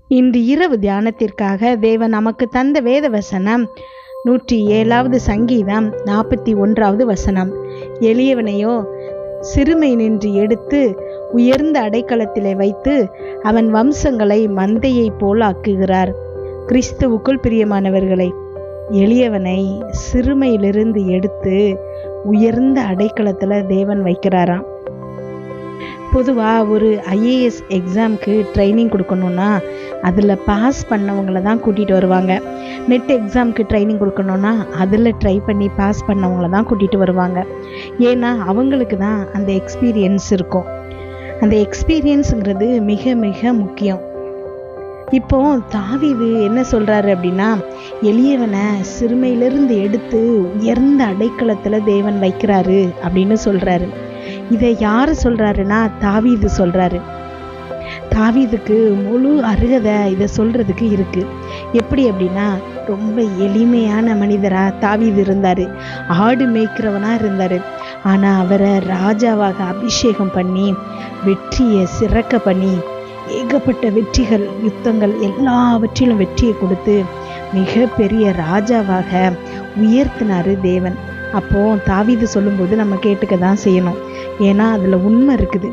இன்று இரவு தியானத்திற்காக தேவன் நமக்கு தந்த வேத வசனம் நூற்றி ஏழாவது சங்கீதம் நாற்பத்தி ஒன்றாவது வசனம் எளியவனையோ சிறுமை நின்று எடுத்து உயர்ந்த அடைக்கலத்திலே வைத்து அவன் வம்சங்களை மந்தையைப் போல் ஆக்குகிறார் கிறிஸ்துவுக்குள் பிரியமானவர்களை எளியவனை சிறுமையிலிருந்து எடுத்து உயர்ந்த அடைக்கலத்தில் தேவன் வைக்கிறாராம் பொதுவாக ஒரு ஐஏஎஸ் எக்ஸாம்க்கு ட்ரைனிங் கொடுக்கணுன்னா அதில் பாஸ் பண்ணவங்கள தான் கூட்டிகிட்டு வருவாங்க நெட் எக்ஸாம்க்கு ட்ரைனிங் கொடுக்கணுன்னா அதில் ட்ரை பண்ணி பாஸ் பண்ணவங்கள தான் கூட்டிகிட்டு வருவாங்க ஏன்னா அவங்களுக்கு தான் அந்த எக்ஸ்பீரியன்ஸ் இருக்கும் அந்த எக்ஸ்பீரியன்ஸுங்கிறது மிக மிக முக்கியம் இப்போ தாவீது என்ன சொல்றாரு அப்படின்னா எளியவனை சிறுமையிலிருந்து எடுத்து உயர்ந்த அடைக்கலத்துல தேவன் வைக்கிறாரு அப்படின்னு சொல்றாரு இதை யாரு சொல்றாருன்னா தாவீது சொல்றாரு தாவீதுக்கு முழு அருகதை இதை சொல்றதுக்கு இருக்கு எப்படி அப்படின்னா ரொம்ப எளிமையான மனிதரா தாவீது இருந்தாரு ஆடு மேய்க்கிறவனா இருந்தாரு ஆனா அவரை ராஜாவாக அபிஷேகம் பண்ணி வெற்றியை சிறக்க பண்ணி ஏகப்பட்ட வெற்றிகள் யுத்தங்கள் எல்லாவற்றிலும் வெற்றியை கொடுத்து மிக பெரிய ராஜாவாக உயர்த்தினாரு தேவன் அப்போ தாவீது சொல்லும்போது நம்ம கேட்டுக்க தான் செய்யணும் ஏன்னா அதுல உண்மை இருக்குது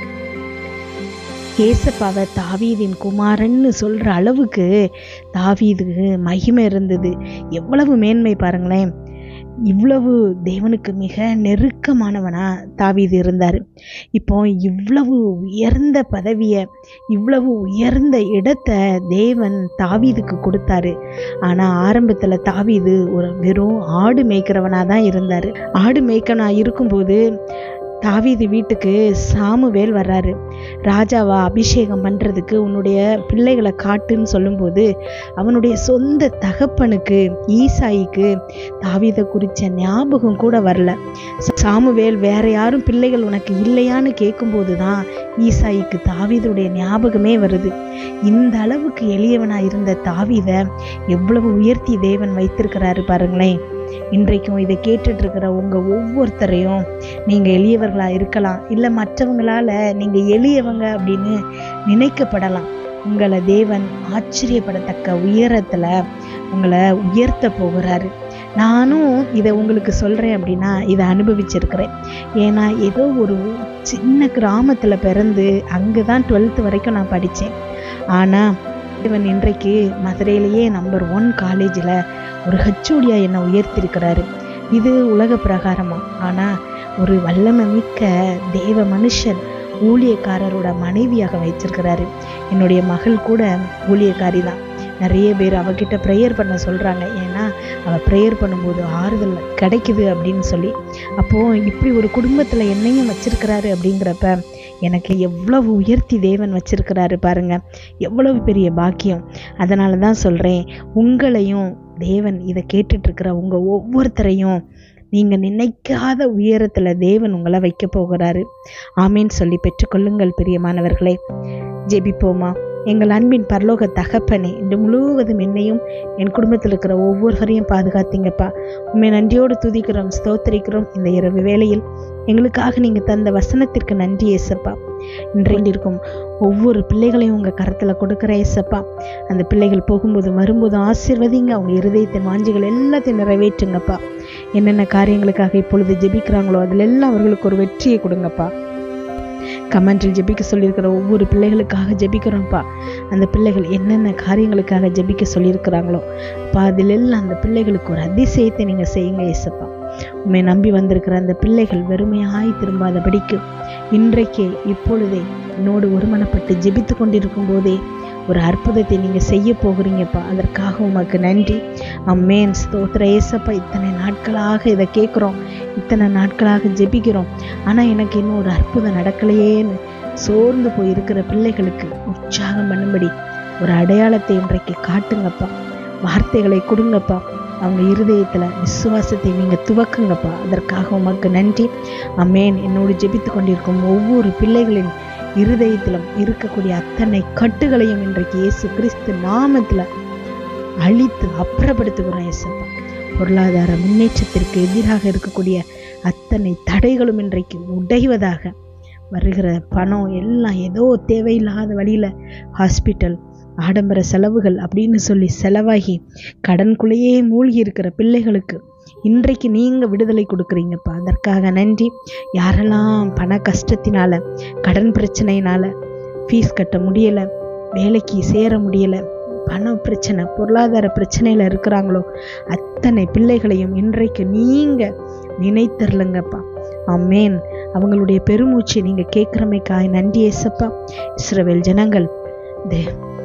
ஏசப்பாவை தாவீதின் குமாரன்னு சொல்ற அளவுக்கு தாவீதுக்கு மகிமை இருந்தது எவ்வளவு மேன்மை பாருங்களேன் இவ்வளவு தேவனுக்கு மிக நெருக்கமானவனா தாவீது இருந்தார் இப்போ இவ்வளவு உயர்ந்த பதவியை இவ்வளவு உயர்ந்த இடத்த தேவன் தாவீதுக்கு கொடுத்தாரு ஆனா ஆரம்பத்துல தாவீது ஒரு வெறும் ஆடு மேய்க்கிறவனா தான் இருந்தார் ஆடு மேய்க்கனா இருக்கும்போது தாவீது வீட்டுக்கு சாமுவேல் வர்றாரு ராஜாவா அபிஷேகம் பண்றதுக்கு உன்னுடைய பிள்ளைகளை காட்டுன்னு சொல்லும்போது அவனுடைய சொந்த தகப்பனுக்கு ஈசாயிக்கு தாவீதை குறித்த ஞாபகம் கூட வரல சாமுவேல் வேற யாரும் பிள்ளைகள் உனக்கு இல்லையான்னு கேட்கும்போது தான் ஈசாயிக்கு தாவீதுடைய ஞாபகமே வருது இந்த அளவுக்கு எளியவனா இருந்த தாவீதை எவ்வளவு உயர்த்தி தேவன் வைத்திருக்கிறாரு பாருங்களேன் இன்றைக்கும் இதை கேட்டுட்டு இருக்கிற உங்க ஒவ்வொருத்தரையும் நீங்க எளியவர்களா இருக்கலாம் இல்லை மற்றவங்களால நீங்க எளியவங்க அப்படின்னு நினைக்கப்படலாம் உங்களை தேவன் ஆச்சரியப்படத்தக்க உயரத்துல உங்களை உயர்த்த போகிறாரு நானும் இதை உங்களுக்கு சொல்கிறேன் அப்படின்னா இதை அனுபவிச்சிருக்கிறேன் ஏன்னா ஏதோ ஒரு சின்ன கிராமத்தில் பிறந்து அங்கே தான் டுவெல்த்து வரைக்கும் நான் படித்தேன் ஆனால் இவன் இன்றைக்கு மதுரையிலேயே நம்பர் ஒன் காலேஜில் ஒரு ஹச்சோடியா என்னை உயர்த்திருக்கிறாரு இது உலக பிரகாரமா ஆனால் ஒரு வல்லமை மிக்க தேவ மனுஷன் ஊழியக்காரரோட மனைவியாக வச்சிருக்கிறாரு என்னுடைய மகள் கூட ஊழியக்காரி தான் நிறைய பேர் அவகிட்ட ப்ரேயர் பண்ண சொல்கிறாங்க ஏன்னா அவள் ப்ரேயர் பண்ணும்போது ஆறுதல் கிடைக்குது அப்படின்னு சொல்லி அப்போது இப்படி ஒரு குடும்பத்தில் என்னையும் வச்சிருக்கிறாரு அப்படிங்கிறப்ப எனக்கு எவ்வளவு உயர்த்தி தேவன் வச்சிருக்கிறாரு பாருங்க எவ்வளவு பெரிய பாக்கியம் அதனால தான் சொல்கிறேன் உங்களையும் தேவன் இதை கேட்டுட்டு இருக்கிற உங்கள் ஒவ்வொருத்தரையும் நீங்கள் நினைக்காத உயரத்தில் தேவன் உங்களை வைக்க போகிறாரு ஆமீன் சொல்லி பெற்றுக்கொள்ளுங்கள் பிரியமானவர்களே ஜெபிப்போமா எங்கள் அன்பின் பரலோக தகப்பனே இன்று முழுவதும் என்னையும் என் குடும்பத்தில் இருக்கிற ஒவ்வொருவரையும் பாதுகாத்தீங்கப்பா உண்மை நன்றியோடு துதிக்கிறோம் ஸ்தோத்தரிக்கிறோம் இந்த இரவு வேளையில் எங்களுக்காக நீங்கள் தந்த வசனத்திற்கு நன்றி ஏசப்பா இன்றைக்கு இருக்கும் ஒவ்வொரு பிள்ளைகளையும் உங்கள் கரத்தில் கொடுக்குற ஏசப்பா அந்த பிள்ளைகள் போகும்போது வரும்போது ஆசிர்வதிங்க அவங்க இருதயத்தின் வாஞ்சிகள் எல்லாத்தையும் நிறைவேற்றுங்கப்பா என்னென்ன காரியங்களுக்காக இப்பொழுது ஜெபிக்கிறாங்களோ அதில் எல்லாம் அவர்களுக்கு ஒரு வெற்றியை கொடுங்கப்பா கமெண்டில் ஜெபிக்க சொல்லியிருக்கிற ஒவ்வொரு பிள்ளைகளுக்காக ஜெபிக்கிறோம்ப்பா அந்த பிள்ளைகள் என்னென்ன காரியங்களுக்காக ஜெபிக்க சொல்லியிருக்கிறாங்களோ அப்பா அதிலெல்லாம் அந்த பிள்ளைகளுக்கு ஒரு அதிசயத்தை நீங்கள் செய்யுங்க ஏசப்பா உண்மை நம்பி வந்திருக்கிற அந்த பிள்ளைகள் வெறுமையாய் திரும்பாதபடிக்கு இன்றைக்கே இப்பொழுதே என்னோடு ஒருமனப்பட்டு ஜெபித்து கொண்டிருக்கும் போதே ஒரு அற்புதத்தை நீங்கள் செய்ய போகிறீங்கப்பா அதற்காக உமக்கு நன்றி அம்மேன் ஸ்தோத்திர ஏசப்பா இத்தனை நாட்களாக இதை கேட்குறோம் இத்தனை நாட்களாக ஜெபிக்கிறோம் ஆனால் எனக்கு இன்னும் ஒரு அற்புதம் நடக்கலையேன்னு சோர்ந்து போய் இருக்கிற பிள்ளைகளுக்கு உற்சாகம் பண்ணும்படி ஒரு அடையாளத்தை இன்றைக்கு காட்டுங்கப்பா வார்த்தைகளை கொடுங்கப்பா அவங்க இருதயத்தில் விசுவாசத்தை நீங்கள் துவக்குங்கப்பா அதற்காக உமக்கு நன்றி அம்மேன் என்னோடு ஜெபித்து கொண்டிருக்கும் ஒவ்வொரு பிள்ளைகளின் இருதயத்திலும் இருக்கக்கூடிய அத்தனை கட்டுகளையும் இன்றைக்கு இயேசு கிறிஸ்து நாமத்தில் அழித்து அப்புறப்படுத்துகிறோம் இயேசப்பா பொருளாதார முன்னேற்றத்திற்கு எதிராக இருக்கக்கூடிய அத்தனை தடைகளும் இன்றைக்கு உடைவதாக வருகிற பணம் எல்லாம் ஏதோ தேவையில்லாத வழியில் ஹாஸ்பிட்டல் ஆடம்பர செலவுகள் அப்படின்னு சொல்லி செலவாகி கடனுக்குள்ளேயே மூழ்கி இருக்கிற பிள்ளைகளுக்கு இன்றைக்கு நீங்கள் விடுதலை கொடுக்குறீங்கப்பா அதற்காக நன்றி யாரெல்லாம் பண கஷ்டத்தினால கடன் பிரச்சனையினால ஃபீஸ் கட்ட முடியலை வேலைக்கு சேர முடியலை பண பிரச்சனை பொருளாதார பிரச்சனையில் இருக்கிறாங்களோ அத்தனை பிள்ளைகளையும் இன்றைக்கு நீங்கள் நினைத்தரலங்கப்பா அம்மேன் அவங்களுடைய பெருமூச்சு நீங்கள் கேட்குறமைக்காய் நன்றி ஏசப்பா இஸ்ரவேல் ஜனங்கள் தே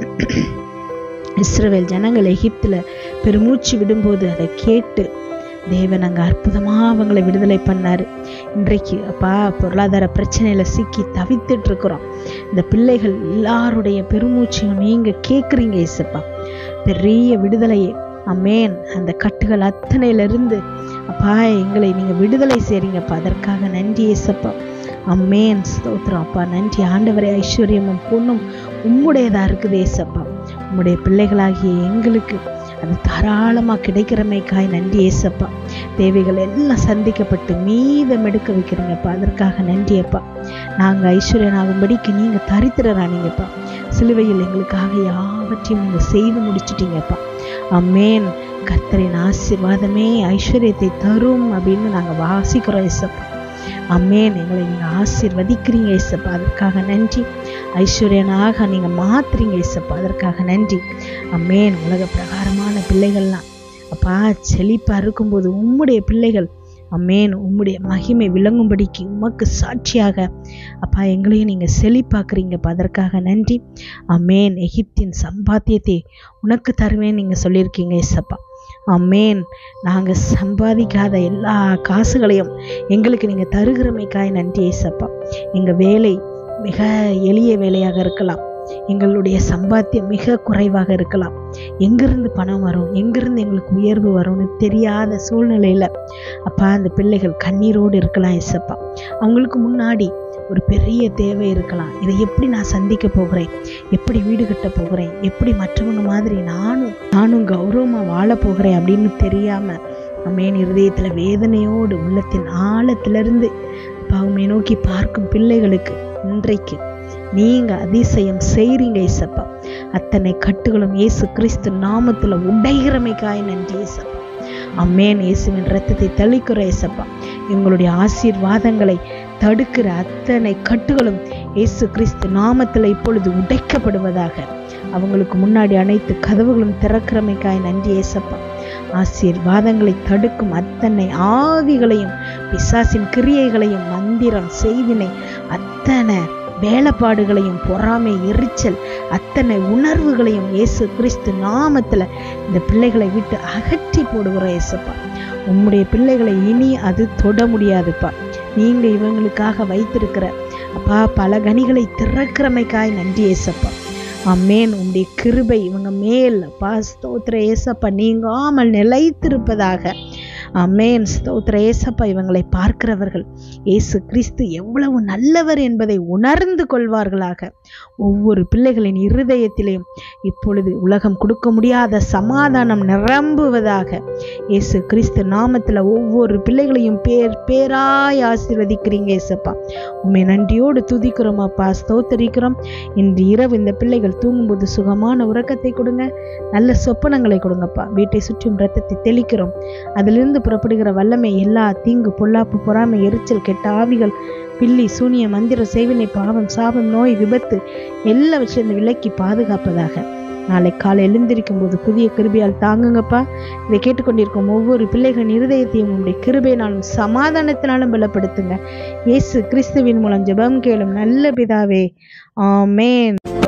இஸ்ரவேல் ஜனங்கள் எகிப்தில் பெருமூச்சு விடும்போது அதை கேட்டு தேவன் அங்கே அற்புதமாக அவங்களை விடுதலை பண்ணார் இன்றைக்கு அப்பா பொருளாதார பிரச்சனையில் சிக்கி தவித்துட்டு இருக்கிறோம் இந்த பிள்ளைகள் எல்லாருடைய பெருமூச்சையும் நீங்கள் கேட்குறீங்க இசப்பா பெரிய விடுதலையே அமேன் அந்த கட்டுகள் அத்தனையிலிருந்து அப்பா எங்களை நீங்கள் விடுதலை செய்றீங்கப்பா அதற்காக நன்றி ஏசப்பா அம்மேன் ஸ்தோத்திரம் அப்பா நன்றி ஆண்டவரே ஐஸ்வர்யமும் பொண்ணும் உம்முடையதா இருக்குது ஏசப்பா உம்முடைய பிள்ளைகளாகிய எங்களுக்கு அது தாராளமாக கிடைக்கிறமைக்காய் நன்றி ஏசப்பா தேவைகள் எல்லாம் சந்திக்கப்பட்டு மீதம் எடுக்க வைக்கிறீங்கப்பா அதற்காக நன்றி அப்பா நாங்கள் ஐஸ்வர்யனாகும்படிக்கு நீங்கள் தரித்திரரானீங்கப்பா சிலுவையில் எங்களுக்காக யாவற்றையும் நீங்கள் செய்து முடிச்சிட்டீங்கப்பா அம்மேன் கர்த்தரின் ஆசீர்வாதமே ஐஸ்வர்யத்தை தரும் அப்படின்னு நாங்கள் வாசிக்கிறோம் ஏசப்பா அம்மேன் எங்களை நீங்கள் ஆசீர்வதிக்கிறீங்க ஏசப்பா அதற்காக நன்றி ஐஸ்வர்யனாக நீங்கள் மாத்துறீங்க ஏசப்பா அதற்காக நன்றி அம்மேன் உலக பிரகாரமான பிள்ளைகள்லாம் அப்பா செழிப்பாக இருக்கும்போது உம்முடைய பிள்ளைகள் அம்மேன் உம்முடைய மகிமை விளங்கும்படிக்கு உமக்கு சாட்சியாக அப்பா எங்களையும் நீங்கள் செழிப்பாக்குறீங்கப்பா அதற்காக நன்றி அம்மேன் எகிப்தின் சம்பாத்தியத்தை உனக்கு தருவேன் நீங்கள் சொல்லியிருக்கீங்க ஏசப்பா அம்மேன் நாங்கள் சம்பாதிக்காத எல்லா காசுகளையும் எங்களுக்கு நீங்கள் தருகிறமைக்காய் நன்றி ஏசப்பா எங்கள் வேலை மிக எளிய வேலையாக இருக்கலாம் எங்களுடைய சம்பாத்தியம் மிக குறைவாக இருக்கலாம் எங்கிருந்து பணம் வரும் எங்கிருந்து எங்களுக்கு உயர்வு வரும்னு தெரியாத சூழ்நிலையில் அப்பா அந்த பிள்ளைகள் கண்ணீரோடு இருக்கலாம் ஏசப்பா அவங்களுக்கு முன்னாடி ஒரு பெரிய தேவை இருக்கலாம் இதை எப்படி நான் சந்திக்க போகிறேன் எப்படி வீடு கட்ட போகிறேன் எப்படி மற்றவங்க மாதிரி நானும் நானும் கௌரவமாக வாழ போகிறேன் அப்படின்னு தெரியாமல் அம்மேன் இருதயத்தில் வேதனையோடு உள்ளத்தின் ஆழத்திலிருந்து பாவமை நோக்கி பார்க்கும் பிள்ளைகளுக்கு இன்றைக்கு நீங்க அதிசயம் செய்றீங்க ஏசப்பா அத்தனை கட்டுகளும் இயேசு கிறிஸ்து நாமத்துல உடைகிறமைக்காய் நன்றி ஏசப்பா அம்மேன் இயேசுவின் ரத்தத்தை தெளிக்கிற ஏசப்பா இவங்களுடைய ஆசீர்வாதங்களை தடுக்கிற அத்தனை கட்டுகளும் இயேசு கிறிஸ்து நாமத்துல இப்பொழுது உடைக்கப்படுவதாக அவங்களுக்கு முன்னாடி அனைத்து கதவுகளும் திறக்கிறமைக்காய் நன்றி ஏசப்பா ஆசீர்வாதங்களை தடுக்கும் அத்தனை ஆவிகளையும் பிசாசின் கிரியைகளையும் மந்திரம் செய்வினை அத்தனை வேலைப்பாடுகளையும் பொறாமை எரிச்சல் அத்தனை உணர்வுகளையும் இயேசு கிறிஸ்து நாமத்துல இந்த பிள்ளைகளை விட்டு அகற்றி போடுகிற இயேசப்பா உம்முடைய பிள்ளைகளை இனி அது தொட முடியாதுப்பா நீங்க இவங்களுக்காக வைத்திருக்கிற அப்பா பல கனிகளை திறக்கிறமைக்காய் நன்றி ஏசப்பா அம்மேன் உம்முடைய கிருபை இவங்க மேல் அப்பா ஸ்தோத்திர ஏசப்பா நீங்காமல் நிலைத்திருப்பதாக அம்மேன் ஸ்தோத்திர ஏசப்பா இவங்களை பார்க்கிறவர்கள் இயேசு கிறிஸ்து எவ்வளவு நல்லவர் என்பதை உணர்ந்து கொள்வார்களாக ஒவ்வொரு பிள்ளைகளின் இருதயத்திலேயும் இப்பொழுது உலகம் கொடுக்க முடியாத சமாதானம் நிரம்புவதாக இயேசு கிறிஸ்து நாமத்தில் ஒவ்வொரு பிள்ளைகளையும் பேர் பேராய் ஆசீர்வதிக்கிறீங்க ஏசப்பா உண்மை நன்றியோடு துதிக்கிறோம் அப்பா ஸ்தோத்தரிக்கிறோம் இன்று இரவு இந்த பிள்ளைகள் தூங்கும்போது சுகமான உறக்கத்தை கொடுங்க நல்ல சொப்பனங்களை கொடுங்கப்பா வீட்டை சுற்றும் ரத்தத்தை தெளிக்கிறோம் அதிலிருந்து புறப்படுகிற வல்லமை எல்லா தீங்கு பொல்லாப்பு பொறாமை எரிச்சல் கெட்ட ஆவிகள் பில்லி சூனிய மந்திர செய்வினை பாவம் சாபம் நோய் விபத்து எல்லாவற்றையும் இந்த விலக்கி பாதுகாப்பதாக நாளை காலை எழுந்திருக்கும் போது புதிய கிருபையால் தாங்குங்கப்பா இதை கேட்டுக்கொண்டிருக்கும் ஒவ்வொரு பிள்ளைகளின் இருதயத்தையும் உங்களுடைய கிருபையினாலும் சமாதானத்தினாலும் பலப்படுத்துங்க இயேசு கிறிஸ்துவின் மூலம் ஜெபம் கேளும் நல்ல பிதாவே ஆமேன்